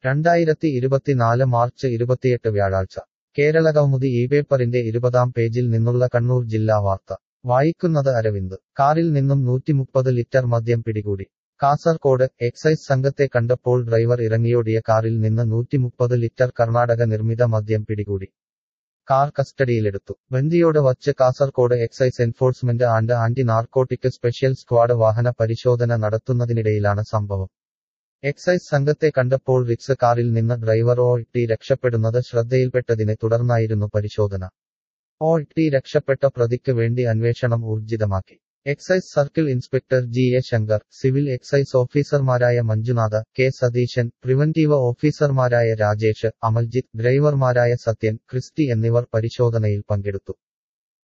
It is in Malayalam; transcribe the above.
രണ്ടായിരത്തി ഇരുപത്തിനാല് മാർച്ച് ഇരുപത്തിയെട്ട് വ്യാഴാഴ്ച കേരള കൗമുദി ഈ പേപ്പറിന്റെ ഇരുപതാം പേജിൽ നിന്നുള്ള കണ്ണൂർ ജില്ലാ വാർത്ത വായിക്കുന്നത് അരവിന്ദ് കാറിൽ നിന്നും നൂറ്റിമുപ്പത് ലിറ്റർ മദ്യം പിടികൂടി കാസർകോട് എക്സൈസ് സംഘത്തെ കണ്ടപ്പോൾ ഡ്രൈവർ ഇറങ്ങിയോടിയ കാറിൽ നിന്ന് നൂറ്റിമുപ്പത് ലിറ്റർ കർണാടക നിർമ്മിത മദ്യം പിടികൂടി കാർ കസ്റ്റഡിയിലെടുത്തു ബന്ദിയോട് വച്ച് Kasaragod excise enforcement and anti narcotic special squad വാഹന പരിശോധന നടത്തുന്നതിനിടയിലാണ് സംഭവം എക്സൈസ് സംഘത്തെ കണ്ടപ്പോൾ റിക്സ് കാറിൽ നിന്ന് ഡ്രൈവർ ഓ ടി രക്ഷപ്പെടുന്നത് ശ്രദ്ധയിൽപ്പെട്ടതിനെ തുടർന്നായിരുന്നു പരിശോധന ഓ ടി രക്ഷപ്പെട്ട പ്രതിക്ക് വേണ്ടി അന്വേഷണം ഊർജിതമാക്കി excise circle inspector G A Shankar civil excise ഓഫീസർമാരായ മഞ്ജുനാഥ കെ സതീശൻ പ്രിവന്റീവ് ഓഫീസർമാരായ രാജേഷ് അമൽജിത്ത് ഡ്രൈവർമാരായ സത്യൻ ക്രിസ്റ്റി എന്നിവർ പരിശോധനയിൽ പങ്കെടുത്തു